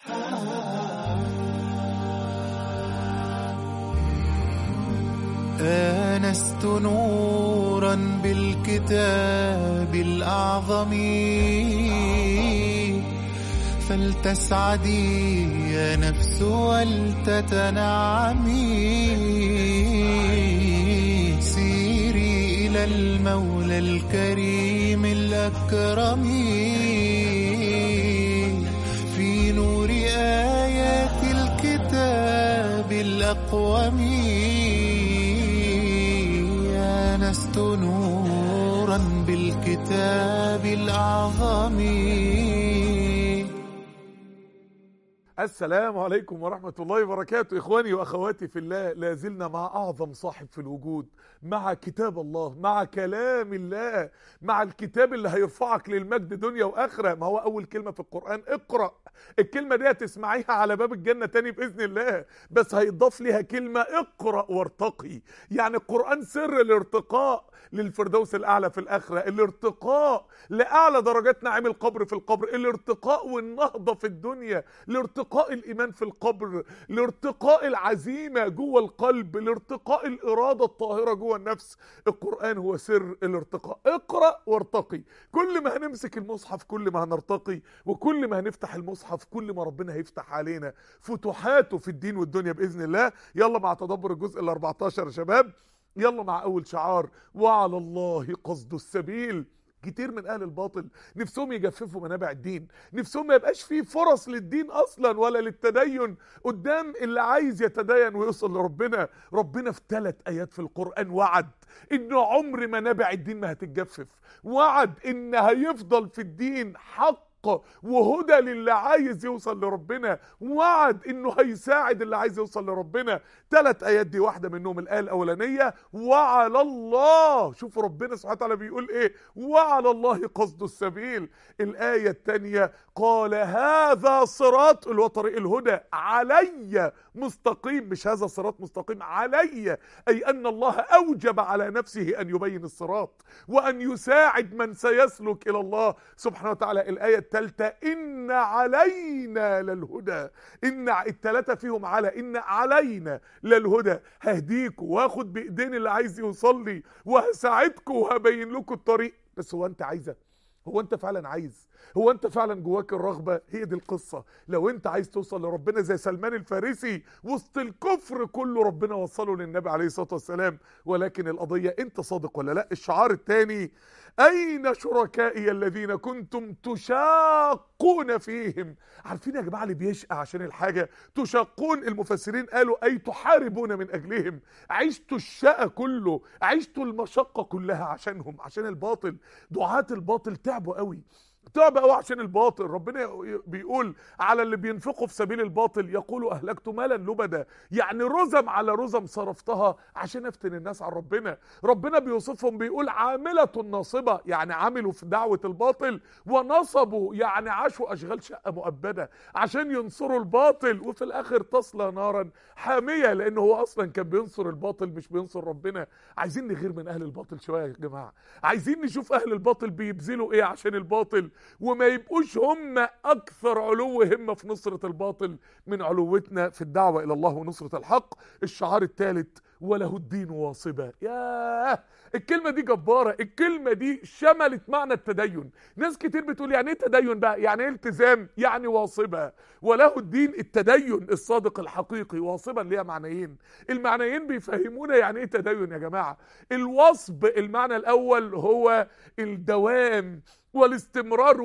آنست نورا بالكتاب الأعظم فلتسعدي يا نفس ولتتنعمي سيري إلى المولى الكريم الأكرم في نور آيات الكتاب الأقوم آنست نورا بالكتاب الأعظم السلام عليكم ورحمة الله وبركاته إخواني وأخواتي في الله لازلنا مع أعظم صاحب في الوجود مع كتاب الله مع كلام الله مع الكتاب اللي هيرفعك للمجد دنيا وآخرة ما هو أول كلمة في القرآن اقرأ الكلمة دي هتسمعيها على باب الجنة تاني بإذن الله بس هيضاف ليها كلمة اقرأ وارتقي يعني القرآن سر الارتقاء للفردوس الأعلى في الآخرة الارتقاء لأعلى درجات نعيم القبر في القبر الارتقاء والنهضة في الدنيا لارتقاء الإيمان في القبر لارتقاء العزيمة جوه القلب لارتقاء الإرادة الطاهرة جوه النفس القرآن هو سر الارتقاء اقرأ وارتقي كل ما هنمسك المصحف كل ما هنرتقي وكل ما هنفتح المصحف كل ما ربنا هيفتح علينا فتوحاته في الدين والدنيا بإذن الله يلا مع تدبر الجزء ال 14 يا شباب يلا مع أول شعار وعلى الله قصد السبيل كتير من اهل الباطل نفسهم يجففوا منابع الدين نفسهم ما يبقاش فيه فرص للدين اصلا ولا للتدين قدام اللي عايز يتدين ويوصل لربنا ربنا في ثلاث ايات في القران وعد ان عمر منابع الدين ما هتتجفف وعد ان هيفضل في الدين حق وهدى للي عايز يوصل لربنا وعد انه هيساعد اللي عايز يوصل لربنا ثلاث ايات دي واحده منهم الايه الاولانيه وعلى الله شوفوا ربنا سبحانه وتعالى بيقول ايه وعلى الله قصد السبيل الايه الثانيه قال هذا صراط اللي هو طريق الهدى علي مستقيم مش هذا صراط مستقيم علي اي ان الله اوجب على نفسه ان يبين الصراط وان يساعد من سيسلك الى الله سبحانه وتعالى الايه الثالثه ان علينا للهدى ان الثلاثه فيهم على ان علينا للهدى ههديكوا واخد بايدين اللي عايز يوصل لي وهساعدكم وهبين لكم الطريق بس هو انت عايزه هو انت فعلا عايز هو انت فعلا جواك الرغبه هي دي القصه لو انت عايز توصل لربنا زي سلمان الفارسي وسط الكفر كله ربنا وصله للنبي عليه الصلاه والسلام ولكن القضيه انت صادق ولا لا الشعار الثاني اين شركائي الذين كنتم تشاقون فيهم عارفين يا جماعه اللي بيشقى عشان الحاجه تشاقون المفسرين قالوا اي تحاربون من اجلهم عشتوا الشقى كله عشتوا المشقه كلها عشانهم عشان الباطل دعاة الباطل تعبوا قوي تعب قوي عشان الباطل ربنا بيقول على اللي بينفقوا في سبيل الباطل يقولوا اهلكت مالا لبدا يعني رزم على رزم صرفتها عشان افتن الناس عن ربنا ربنا بيوصفهم بيقول عامله ناصبه يعني عملوا في دعوه الباطل ونصبوا يعني عاشوا اشغال شقه مؤبده عشان ينصروا الباطل وفي الاخر تصلى نارا حاميه لانه هو اصلا كان بينصر الباطل مش بينصر ربنا عايزين نغير من اهل الباطل شويه يا جماعه عايزين نشوف اهل الباطل بيبذلوا ايه عشان الباطل وما يبقوش هم اكثر علو همه في نصره الباطل من علوتنا في الدعوه الى الله ونصره الحق الشعار الثالث وله الدين واصبا ياه الكلمه دي جباره الكلمه دي شملت معنى التدين ناس كتير بتقول يعني ايه تدين بقى يعني ايه التزام يعني واصبا وله الدين التدين الصادق الحقيقي واصبا ليها معنيين المعنيين بيفهمونا يعني ايه تدين يا جماعه الوصب المعنى الاول هو الدوام والاستمرار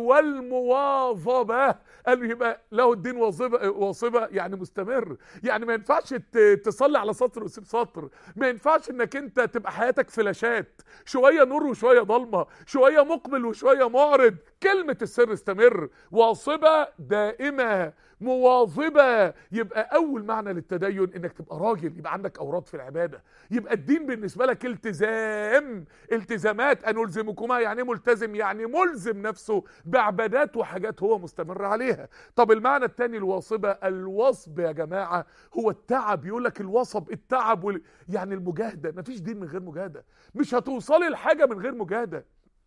والمواظبة قال يبقى له الدين واظبة واصبة يعني مستمر يعني ما ينفعش تصلي على سطر وتسيب سطر ما ينفعش انك انت تبقى حياتك فلاشات شوية نور وشوية ضلمة شوية مقبل وشوية معرض كلمة السر استمر واصبة دائمة مواظبة يبقى أول معنى للتدين إنك تبقى راجل يبقى عندك أوراد في العبادة يبقى الدين بالنسبة لك التزام التزامات أن ألزمكما يعني ملتزم يعني ملزم نفسه بعبادات وحاجات هو مستمر عليها طب المعنى الثاني الواصبة الوصب يا جماعة هو التعب يقول لك الوصب التعب وال... يعني المجاهدة مفيش دين من غير مجاهدة مش هتوصلي لحاجة من غير مجاهدة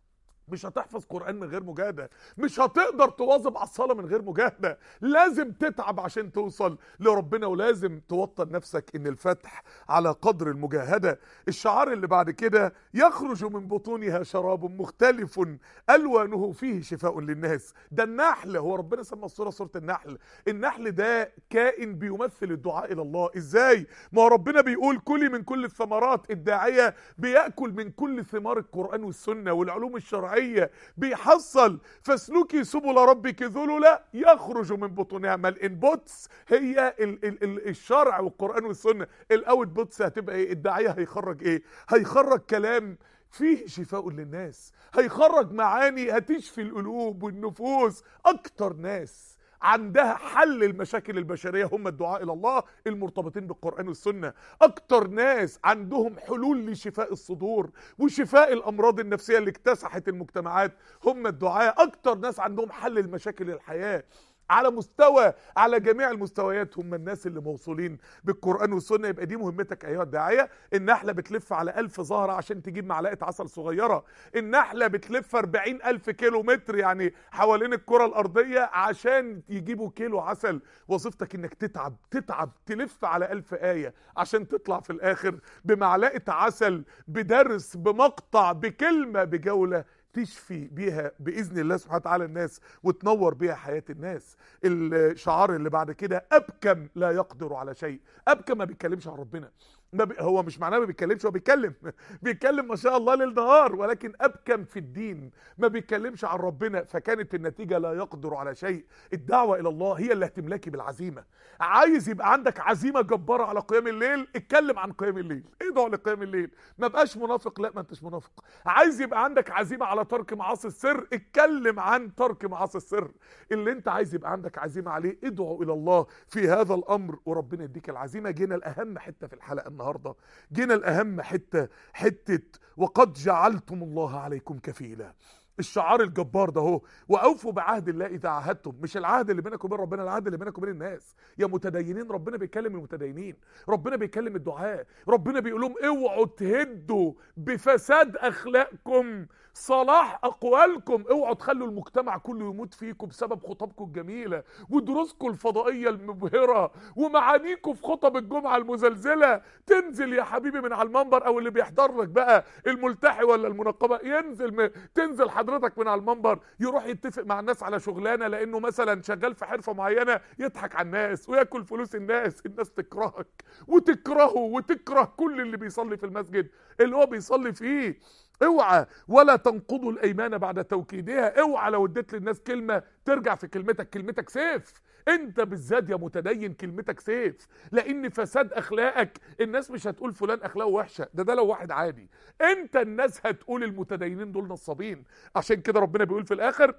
مش هتحفظ قرآن من غير مجاهدة مش هتقدر تواظب على الصلاة من غير مجاهدة لازم تتعب عشان توصل لربنا ولازم توطن نفسك ان الفتح على قدر المجاهدة الشعار اللي بعد كده يخرج من بطونها شراب مختلف ألوانه فيه شفاء للناس ده النحل هو ربنا سمى الصورة صورة النحل النحل ده كائن بيمثل الدعاء إلى الله إزاي ما هو ربنا بيقول كلي من كل الثمرات الداعية بيأكل من كل ثمار القرآن والسنة والعلوم الشرعية بيحصل فاسلكي سبل ربك ذللا يخرج من بطونها ما الانبوتس هي ال ال ال الشرع والقرآن والسنة الاوت بوتس هتبقى ايه الداعية هيخرج ايه هيخرج كلام فيه شفاء للناس هيخرج معاني هتشفي القلوب والنفوس اكتر ناس عندها حل المشاكل البشرية هم الدعاء إلى الله المرتبطين بالقرآن والسنة أكتر ناس عندهم حلول لشفاء الصدور وشفاء الأمراض النفسية اللي اكتسحت المجتمعات هم الدعاء أكتر ناس عندهم حل المشاكل الحياة على مستوى على جميع المستويات هم الناس اللي موصولين بالقرآن والسنة يبقى دي مهمتك أيها الداعية النحلة بتلف على ألف زهرة عشان تجيب معلقة عسل صغيرة النحلة بتلف 40 ألف كيلو متر يعني حوالين الكرة الأرضية عشان يجيبوا كيلو عسل وظيفتك إنك تتعب تتعب تلف على ألف آية عشان تطلع في الآخر بمعلقة عسل بدرس بمقطع بكلمة بجولة تشفي بيها باذن الله سبحانه وتعالى الناس وتنور بيها حياه الناس الشعار اللي بعد كده ابكم لا يقدر على شيء ابكم ما بيتكلمش عن ربنا ما بي هو مش معناه ما بيتكلمش هو بيتكلم بيتكلم ما شاء الله ليل نهار ولكن ابكم في الدين ما بيتكلمش عن ربنا فكانت النتيجه لا يقدر على شيء الدعوه الى الله هي اللي هتملكي بالعزيمه عايز يبقى عندك عزيمه جباره على قيام الليل اتكلم عن قيام الليل ادعو لقيام الليل ما بقاش منافق لا ما انتش منافق عايز يبقى عندك عزيمه على ترك معاصي السر اتكلم عن ترك معاصي السر اللي انت عايز يبقى عندك عزيمه عليه ادعو الى الله في هذا الامر وربنا يديك العزيمه جينا الاهم حته في الحلقه النهارده جينا الاهم حته حته وقد جعلتم الله عليكم كفيلا الشعار الجبار ده اهو واوفوا بعهد الله اذا عاهدتم مش العهد اللي بينك وبين ربنا العهد اللي بينك وبين الناس يا متدينين ربنا بيكلم المتدينين ربنا بيكلم الدعاء ربنا بيقول لهم اوعوا تهدوا بفساد اخلاقكم صلاح اقوالكم اوعوا تخلوا المجتمع كله يموت فيكم بسبب خطبكم الجميله ودروسكم الفضائيه المبهره ومعانيكم في خطب الجمعه المزلزله تنزل يا حبيبي من على المنبر او اللي بيحضر لك بقى الملتحي ولا المنقبه ينزل م... تنزل حضرتك من على المنبر يروح يتفق مع الناس على شغلانه لانه مثلا شغال في حرفه معينه يضحك على الناس وياكل فلوس الناس الناس تكرهك وتكرهه وتكره كل اللي بيصلي في المسجد اللي هو بيصلي فيه اوعى ولا تنقضوا الايمان بعد توكيدها اوعى لو اديت للناس كلمه ترجع في كلمتك كلمتك سيف انت بالذات يا متدين كلمتك سيف لان فساد اخلاقك الناس مش هتقول فلان اخلاقه وحشه ده ده لو واحد عادي انت الناس هتقول المتدينين دول نصابين عشان كده ربنا بيقول في الاخر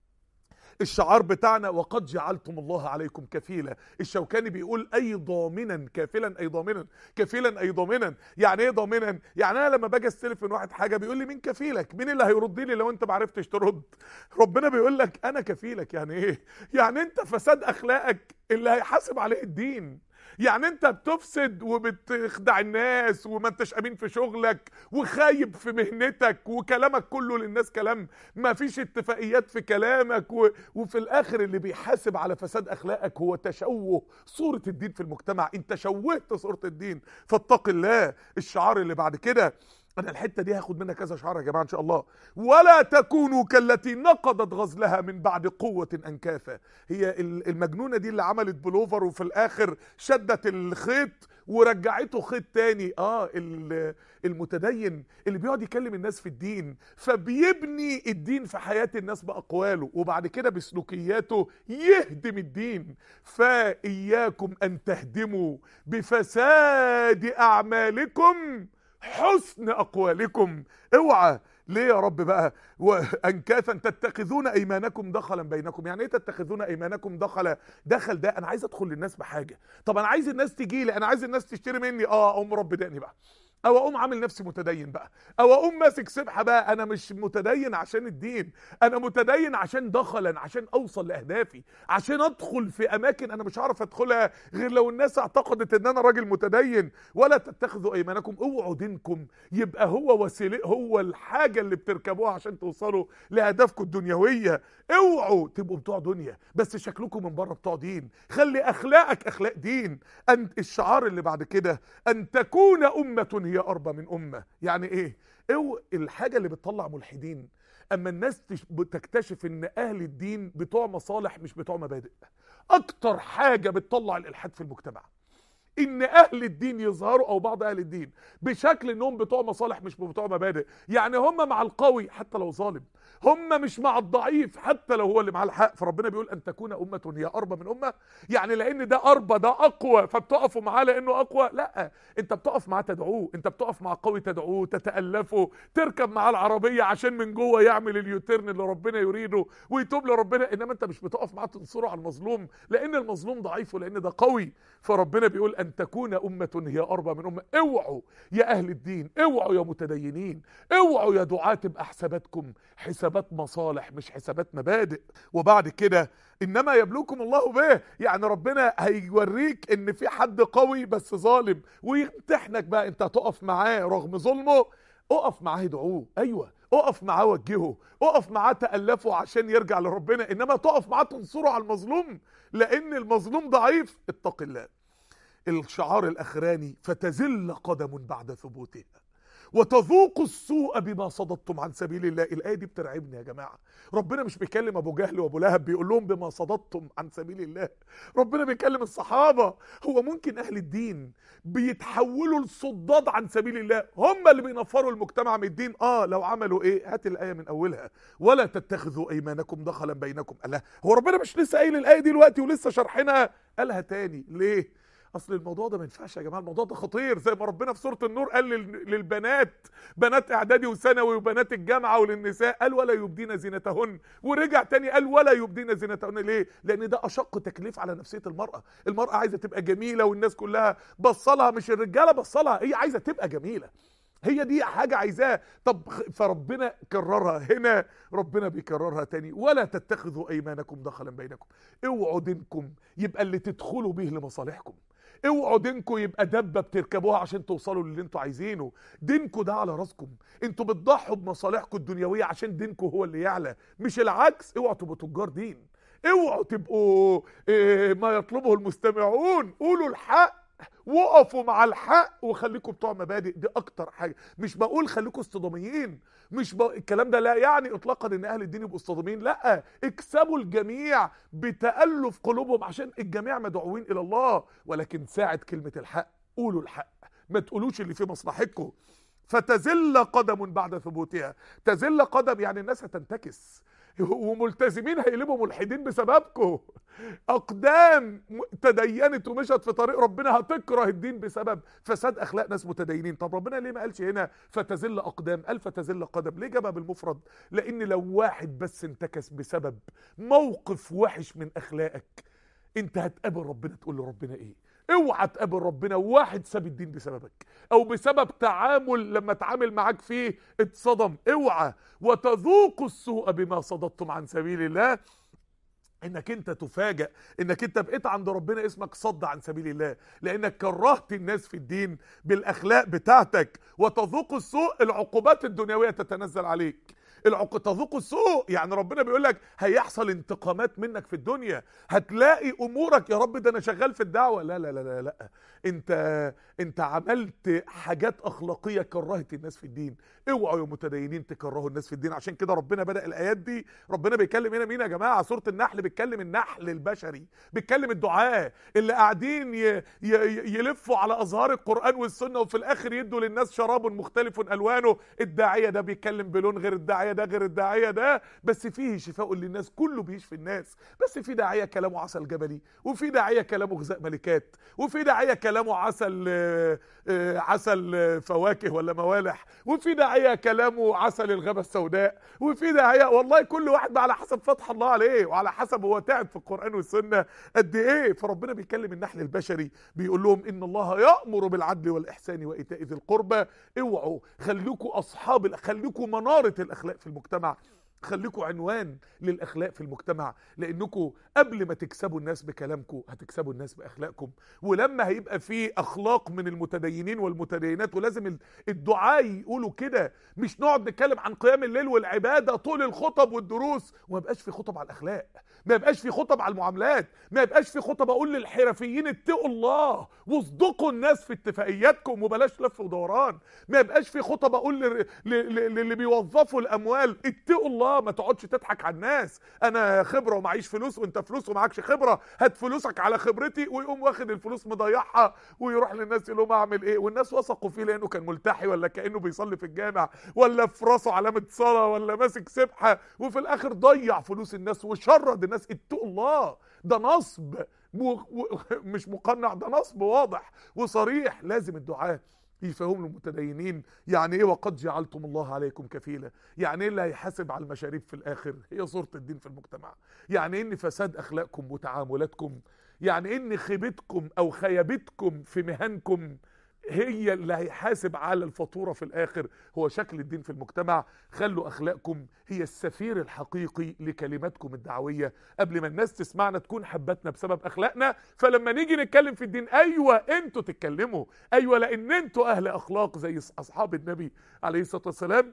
الشعار بتاعنا وقد جعلتم الله عليكم كفيلا الشوكاني بيقول اي ضامنا كافلا اي ضامنا كفيلا اي ضامنا يعني ايه ضامنا يعني انا لما باجي استلف من واحد حاجه بيقول لي مين كفيلك مين اللي هيرد لي لو انت ما عرفتش ترد ربنا بيقول لك انا كفيلك يعني ايه يعني انت فساد اخلاقك اللي هيحاسب عليه الدين يعني انت بتفسد وبتخدع الناس وما انتش امين في شغلك وخايب في مهنتك وكلامك كله للناس كلام ما فيش اتفاقيات في كلامك و... وفي الاخر اللي بيحاسب على فساد اخلاقك هو تشوه صورة الدين في المجتمع انت شوهت صورة الدين فاتق الله الشعار اللي بعد كده انا الحته دي هاخد منها كذا شعار يا جماعه ان شاء الله ولا تكونوا كالتي نقضت غزلها من بعد قوه انكافا هي المجنونه دي اللي عملت بلوفر وفي الاخر شدت الخيط ورجعته خيط تاني اه المتدين اللي بيقعد يكلم الناس في الدين فبيبني الدين في حياه الناس باقواله وبعد كده بسلوكياته يهدم الدين فاياكم ان تهدموا بفساد اعمالكم حسن اقوالكم اوعى ليه يا رب بقى وانكاثا تتخذون ايمانكم دخلا بينكم يعني ايه تتخذون ايمانكم دخلا دخل ده انا عايز ادخل للناس بحاجه طب انا عايز الناس تجي لي انا عايز الناس تشتري مني اه اقوم رب دقني بقى او اقوم عامل نفسي متدين بقى او اقوم ماسك سبحه بقى انا مش متدين عشان الدين انا متدين عشان دخلا عشان اوصل لاهدافي عشان ادخل في اماكن انا مش هعرف ادخلها غير لو الناس اعتقدت ان انا راجل متدين ولا تتخذوا ايمانكم اوعوا دينكم يبقى هو وسيله هو الحاجه اللي بتركبوها عشان توصلوا لاهدافكم الدنيويه اوعوا تبقوا بتوع دنيا بس شكلكم من بره بتوع دين خلي اخلاقك اخلاق دين ان الشعار اللي بعد كده ان تكون امه هي اربى من امه يعني ايه او الحاجه اللي بتطلع ملحدين اما الناس تش- تكتشف ان اهل الدين بتوع مصالح مش بتوع مبادئ اكتر حاجه بتطلع الالحاد في المجتمع ان اهل الدين يظهروا او بعض اهل الدين بشكل انهم بتوع مصالح مش بتوع مبادئ يعني هم مع القوي حتى لو ظالم هم مش مع الضعيف حتى لو هو اللي معاه الحق فربنا بيقول ان تكون امه هي اربى من امه يعني لان ده اربى ده اقوى فبتقفوا معاه لانه اقوى لا انت بتقف معاه تدعوه انت بتقف مع قوي تدعوه تتالفه تركب معاه العربيه عشان من جوه يعمل اليوتيرن اللي ربنا يريده ويتوب لربنا انما انت مش بتقف معاه تنصره على المظلوم لان المظلوم ضعيف ولان ده قوي فربنا بيقول ان تكون امه هي اربى من امه اوعوا يا اهل الدين اوعوا يا متدينين اوعوا يا دعاة تبقى حساباتكم حسابات مصالح مش حسابات مبادئ وبعد كده انما يبلوكم الله به يعني ربنا هيوريك ان في حد قوي بس ظالم ويمتحنك بقى انت هتقف معاه رغم ظلمه اقف معاه ادعوه ايوه اقف معاه وجهه اقف معاه تألفه عشان يرجع لربنا انما تقف معاه تنصره على المظلوم لان المظلوم ضعيف اتق الله الشعار الاخراني فتزل قدم بعد ثبوتها وتذوق السوء بما صددتم عن سبيل الله الايه دي بترعبني يا جماعه ربنا مش بيكلم ابو جهل وابو لهب بيقول لهم بما صددتم عن سبيل الله ربنا بيكلم الصحابه هو ممكن اهل الدين بيتحولوا لصداد عن سبيل الله هم اللي بينفروا المجتمع من الدين اه لو عملوا ايه هات الايه من اولها ولا تتخذوا ايمانكم دخلا بينكم الله هو ربنا مش لسه قايل الايه دي دلوقتي ولسه شرحنا قالها تاني ليه اصل الموضوع ده ما ينفعش يا جماعه الموضوع ده خطير زي ما ربنا في سوره النور قال لل- للبنات بنات اعدادي وثانوي وبنات الجامعه وللنساء قال ولا يبدين زينتهن ورجع تاني قال ولا يبدين زينتهن ليه لان ده اشق تكليف على نفسيه المراه المراه عايزه تبقى جميله والناس كلها بصلها مش الرجاله بصلها هي عايزه تبقى جميله هي دي حاجة عايزاها طب خ- فربنا كررها هنا ربنا بيكررها تاني ولا تتخذوا أيمانكم دخلا بينكم اوعوا دينكم يبقى اللي تدخلوا به لمصالحكم اوعوا دينكم يبقى دبه بتركبوها عشان توصلوا للي انتوا عايزينه دينكم ده على راسكم انتوا بتضحوا بمصالحكم الدنيويه عشان دينكم هو اللي يعلى مش العكس اوعوا تبقوا تجار دين اوعوا تبقوا إيه ما يطلبه المستمعون قولوا الحق وقفوا مع الحق وخليكم بتوع مبادئ دي اكتر حاجه مش بقول خليكم اصطداميين مش ب... الكلام ده لا يعني اطلاقا ان اهل الدين يبقوا اصطداميين لا اكسبوا الجميع بتالف قلوبهم عشان الجميع مدعوين الى الله ولكن ساعه كلمه الحق قولوا الحق ما تقولوش اللي في مصلحتكم فتزل قدم بعد ثبوتها تزل قدم يعني الناس هتنتكس وملتزمين هيقلبوا ملحدين بسببكم اقدام م- تدينت ومشت في طريق ربنا هتكره الدين بسبب فساد اخلاق ناس متدينين طب ربنا ليه ما قالش هنا فتزل اقدام قال فتزل قدم ليه جابها بالمفرد لان لو واحد بس انتكس بسبب موقف وحش من اخلاقك انت هتقابل ربنا تقول له ربنا ايه اوعى تقابل ربنا واحد ساب الدين بسببك او بسبب تعامل لما تعامل معاك فيه اتصدم اوعى وتذوقوا السوء بما صددتم عن سبيل الله انك انت تفاجأ انك انت بقيت عند ربنا اسمك صد عن سبيل الله لانك كرهت الناس في الدين بالاخلاق بتاعتك وتذوق السوء العقوبات الدنيويه تتنزل عليك العق... تذوق السوء يعني ربنا بيقول لك هيحصل انتقامات منك في الدنيا هتلاقي امورك يا رب ده انا شغال في الدعوه لا لا لا لا, لا. انت انت عملت حاجات اخلاقيه كرهت الناس في الدين اوعوا يا متدينين تكرهوا الناس في الدين عشان كده ربنا بدا الايات دي ربنا بيكلم هنا مين يا جماعه سوره النحل بيتكلم النحل البشري بيتكلم الدعاه اللي قاعدين ي... ي... يلفوا على ازهار القران والسنه وفي الاخر يدوا للناس شراب مختلف الوانه الداعيه ده بيتكلم بلون غير الداعيه ده غير الداعيه ده بس فيه شفاء للناس كله بيشفي الناس بس في داعيه كلامه عسل جبلي وفي داعيه كلامه غذاء ملكات وفي داعيه كلامه عسل آه، آه، عسل آه، فواكه ولا موالح وفي داعيه كلامه عسل الغابه السوداء وفي داعيه والله كل واحد بقى على حسب فتح الله عليه وعلى حسب هو تعب في القران والسنه قد ايه فربنا بيكلم النحل البشري بيقول لهم ان الله يامر بالعدل والاحسان وايتاء ذي القربى اوعوا خليكوا اصحاب الأ- خليكوا مناره الاخلاق في المجتمع خليكوا عنوان للاخلاق في المجتمع لانكم قبل ما تكسبوا الناس بكلامكم هتكسبوا الناس باخلاقكم ولما هيبقى في اخلاق من المتدينين والمتدينات ولازم ال- الدعاء يقولوا كده مش نقعد نتكلم عن قيام الليل والعباده طول الخطب والدروس وما يبقاش في خطب على الاخلاق ما يبقاش في خطب على المعاملات ما يبقاش في خطب اقول للحرفيين اتقوا الله واصدقوا الناس في اتفاقياتكم وبلاش لف ودوران ما يبقاش في خطب اقول لل- لل- للي بيوظفوا الاموال اتقوا الله ما تقعدش تضحك على الناس انا خبره ومعيش فلوس وانت فلوس ومعكش خبره هات فلوسك على خبرتي ويقوم واخد الفلوس مضيعها ويروح للناس يقول لهم اعمل ايه والناس وثقوا فيه لانه كان ملتحي ولا كانه بيصلي في الجامع ولا في راسه علامه صلاه ولا ماسك سبحه وفي الاخر ضيع فلوس الناس وشرد الناس اتقوا الله ده نصب و... و... مش مقنع ده نصب واضح وصريح لازم الدعاء يفهم للمتدينين يعني ايه وقد جعلتم الله عليكم كفيلا يعني ايه اللي هيحاسب على المشاريب في الاخر هي صورة الدين في المجتمع يعني ايه ان فساد اخلاقكم وتعاملاتكم يعني ايه ان خيبتكم او خيبتكم في مهنكم هي اللي هيحاسب على الفاتوره في الاخر هو شكل الدين في المجتمع خلوا اخلاقكم هي السفير الحقيقي لكلماتكم الدعويه قبل ما الناس تسمعنا تكون حبتنا بسبب اخلاقنا فلما نيجي نتكلم في الدين ايوه انتوا تتكلموا ايوه لان انتوا اهل اخلاق زي اصحاب النبي عليه الصلاه والسلام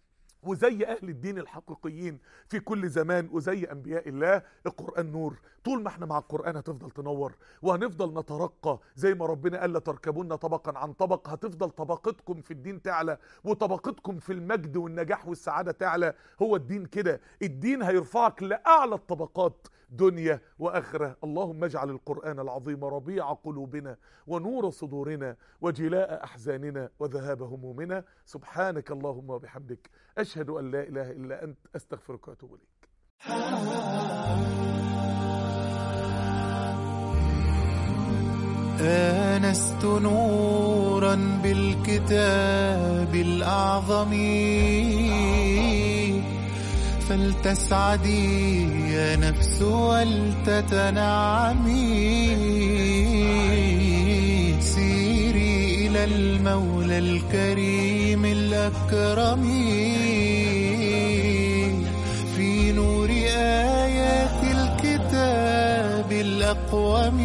وزي اهل الدين الحقيقيين في كل زمان وزي انبياء الله القران نور طول ما احنا مع القران هتفضل تنور وهنفضل نترقى زي ما ربنا قال لتركبون طبقا عن طبق هتفضل طبقتكم في الدين تعلى وطبقتكم في المجد والنجاح والسعاده تعلى هو الدين كده الدين هيرفعك لاعلى الطبقات دنيا واخره اللهم اجعل القران العظيم ربيع قلوبنا ونور صدورنا وجلاء احزاننا وذهاب همومنا سبحانك اللهم وبحمدك اشهد ان لا اله الا انت استغفرك واتوب اليك آنست نورا بالكتاب الأعظم فلتسعدي يا نفس ولتتنعمي سيري إلى المولى الكريم الأكرم في نور آيات الكتاب الأقوم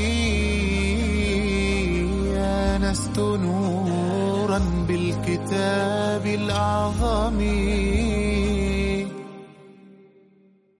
آنست نورا بالكتاب الأعظم